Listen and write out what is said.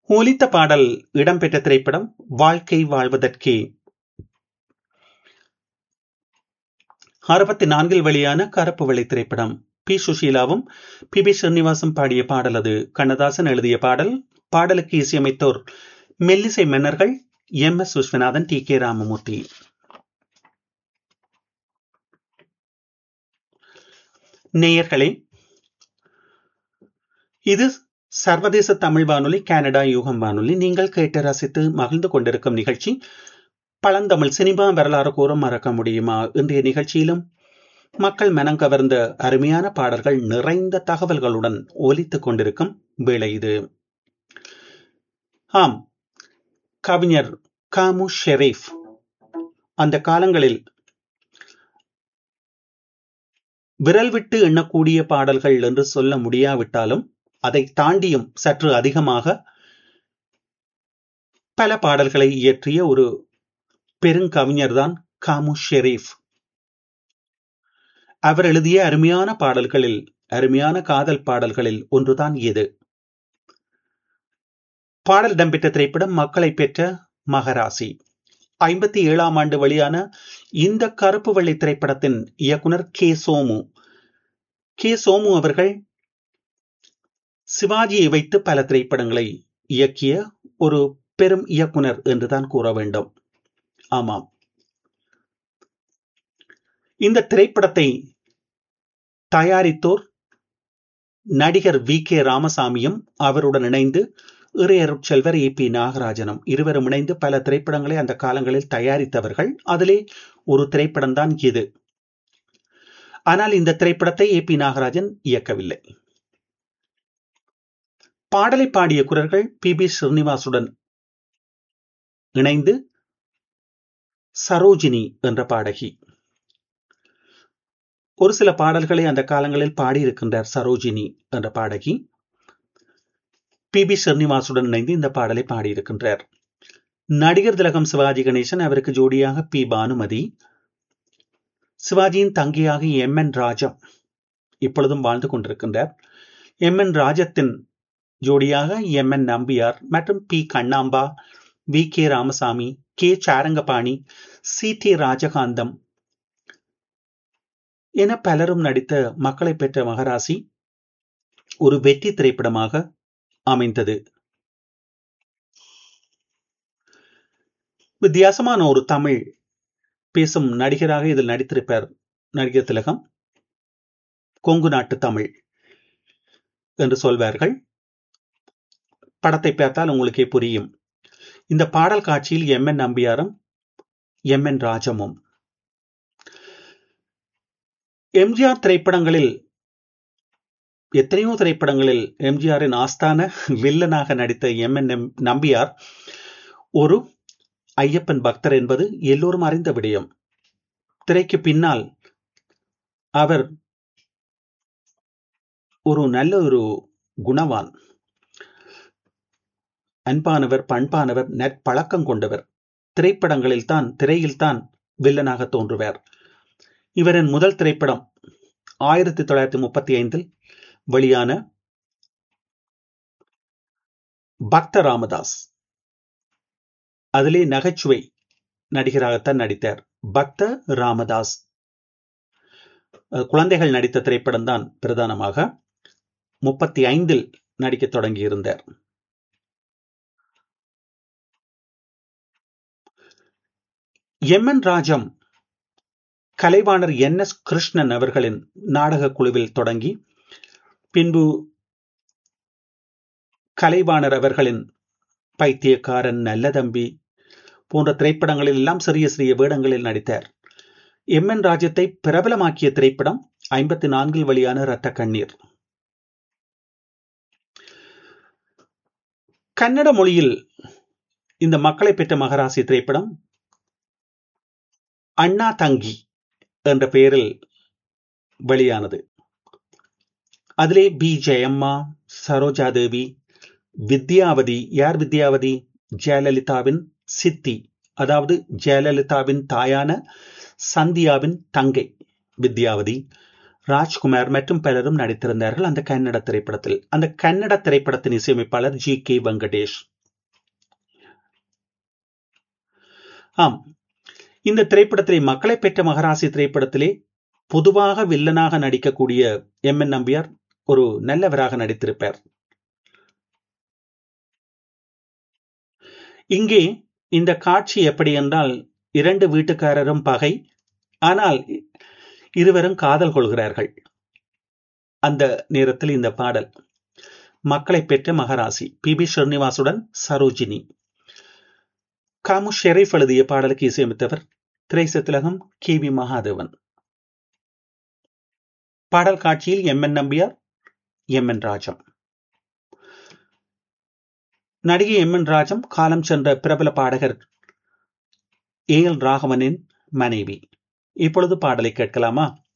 ஒலித்த பாடல் இடம்பெற்ற திரைப்படம் வாழ்க்கை வாழ்வதற்கே அறுபத்தி நான்கில் வெளியான கருப்பு வெள்ளை திரைப்படம் பி சுஷீலாவும் பி பி ஸ்ரீனிவாசும் பாடிய பாடல் அது கண்ணதாசன் எழுதிய பாடல் பாடலுக்கு இசையமைத்தோர் மெல்லிசை மன்னர்கள் M S Viswanathan T K Ramamoorthy நேயர்களே இது சர்வதேச தமிழ் வானொலி கனடா யூகம் வானொலி நீங்கள் கேட்டு ரசித்து மகிழ்ந்து கொண்டிருக்கும் நிகழ்ச்சி பழந்தமிழ் சினிமா வரலாறு கூற மறக்க முடியுமா இன்றைய நிகழ்ச்சியிலும் மக்கள் மனம் கவர்ந்த அருமையான பாடல்கள் நிறைந்த தகவல்களுடன் ஒலித்துக் கொண்டிருக்கும் வேளை இது ஆம் கவிஞர் காமு ஷெரீப் அந்த காலங்களில் விரல் விட்டு எண்ணக்கூடிய பாடல்கள் என்று சொல்ல முடியாவிட்டாலும் அதை தாண்டியும் சற்று அதிகமாக பல பாடல்களை இயற்றிய ஒரு பெருங்கவிஞர் தான் காமு ஷெரீப் அவர் எழுதிய அருமையான பாடல்களில் அருமையான காதல் பாடல்களில் ஒன்றுதான் இது பாடல் இடம்பெற்ற திரைப்படம் மக்களை பெற்ற மகராசி ஐம்பத்தி ஏழாம் ஆண்டு வெளியான இந்த கருப்பு வெள்ளை திரைப்படத்தின் இயக்குனர் கே சோமு கே சோமு அவர்கள் சிவாஜியை வைத்து பல திரைப்படங்களை இயக்கிய ஒரு பெரும் இயக்குனர் என்றுதான் கூற வேண்டும் ஆமாம் இந்த திரைப்படத்தை தயாரித்தோர் நடிகர் வி கே ராமசாமியும் அவருடன் இணைந்து இறையருட் செல்வர் ஏ பி நாகராஜனும் இருவரும் இணைந்து பல திரைப்படங்களை அந்த காலங்களில் தயாரித்தவர்கள் அதிலே ஒரு திரைப்படம் தான் இது ஆனால் இந்த திரைப்படத்தை ஏ பி நாகராஜன் இயக்கவில்லை பாடலை பாடிய குரல்கள் பி பி ஸ்ரீனிவாசுடன் இணைந்து சரோஜினி என்ற பாடகி ஒரு சில பாடல்களை அந்த காலங்களில் பாடியிருக்கின்றார் சரோஜினி என்ற பாடகி பி பி ஸ்ரீனிவாசுடன் இணைந்து இந்த பாடலை பாடியிருக்கின்றார் நடிகர் திலகம் சிவாஜி கணேசன் அவருக்கு ஜோடியாக பி பானுமதி சிவாஜியின் தங்கியாக எம் என் ராஜம் இப்பொழுதும் வாழ்ந்து கொண்டிருக்கின்றார் எம் என் ராஜத்தின் ஜோடியாக எம் என் நம்பியார் மற்றும் P Kannamba V K Ramasamy K Sarangapani C T Rajakantham என பலரும் நடித்த மக்களை பெற்ற மகராசி ஒரு வெற்றி திரைப்படமாக அமைந்தது வித்தியாசமான ஒரு தமிழ் பேசும் நடிகராக இதில் நடித்திருப்பார் நடிகர் திலகம் கொங்கு நாட்டு தமிழ் என்று சொல்வார்கள் படத்தை பார்த்தால் உங்களுக்கே புரியும் இந்த பாடல் காட்சியில் எம் என் நம்பியாரும் எம் என் ராஜமும் எம்ஜிஆர் திரைப்படங்களில் எத்தனையோ திரைப்படங்களில் எம்ஜிஆரின் ஆஸ்தான வில்லனாக நடித்த எம் என் நம்பியார் ஒரு ஐயப்பன் பக்தர் என்பது எல்லோரும் அறிந்த விடயம் திரைக்கு பின்னால் அவர் ஒரு நல்ல ஒரு குணவான் அன்பானவர் பண்பானவர் நற்பழக்கம் கொண்டவர் திரைப்படங்களில் தான் திரையில் தான் வில்லனாக தோன்றுவார் இவரின் முதல் திரைப்படம் ஆயிரத்தி தொள்ளாயிரத்தி முப்பத்தி ஐந்தில் வெளியான பக்த ராமதாஸ் அதிலே நகைச்சுவை நடிகராகத்தான் நடித்தார் பக்த ராமதாஸ் குழந்தைகள் நடித்த திரைப்படம் தான் பிரதானமாக முப்பத்தி ஐந்தில் நடிக்க தொடங்கியிருந்தார் M N Rajam Kalaivanar N S Krishnan அவர்களின் நாடக குழுவில் தொடங்கி பின்பு கலைவாணர் அவர்களின் பைத்தியக்காரன் நல்ல தம்பி போன்ற திரைப்படங்களில் எல்லாம் சிறிய சிறிய வேடங்களில் நடித்தார் எம் என் ராஜ்யத்தை பிரபலமாக்கிய திரைப்படம் ஐம்பத்தி நான்கில் வெளியான இரத்த கண்ணீர் கன்னட மொழியில் இந்த மக்களை பெற்ற மகராசி திரைப்படம் அண்ணா தங்கி என்ற பெயரில் வெளியானது அதிலே பி ஜெயம்மா சரோஜா தேவி வித்யாவதி யார் வித்யாவதி ஜெயலலிதாவின் சித்தி அதாவது ஜெயலலிதாவின் தாயான சந்தியாவின் தங்கை வித்யாவதி ராஜ்குமார் மற்றும் பலரும் நடித்திருந்தார்கள் அந்த கன்னட திரைப்படத்தில் அந்த கன்னட திரைப்படத்தின் இசையமைப்பாளர் ஜி கே வெங்கடேஷ் ஆம் இந்த திரைப்படத்திலே மக்களை பெற்ற மகராசி திரைப்படத்திலே பொதுவாக வில்லனாக நடிக்கக்கூடிய எம் என் நம்பியார் ஒரு நல்லவராக நடித்திருப்பார் இங்கே இந்த காட்சி எப்படி என்றால் இரண்டு வீட்டுக்காரரும் பகை ஆனால் இருவரும் காதல் கொள்கிறார்கள் அந்த நேரத்தில் இந்த பாடல் மக்களை பெற்ற மகராசி பி பி ஸ்ரீனிவாசுடன் சரோஜினி காமு ஷெரீப் எழுதிய பாடலுக்கு இசையமைத்தவர் திரைசத்திலகம் கே வி மகாதேவன் பாடல் காட்சியில் M N Nambiar M N Rajam நடிகை எம் என் ராஜம் காலம் சென்ற பிரபல பாடகர் ஏ எல் ராகவனின் மனைவி இப்பொழுது பாடலை கேட்கலாமா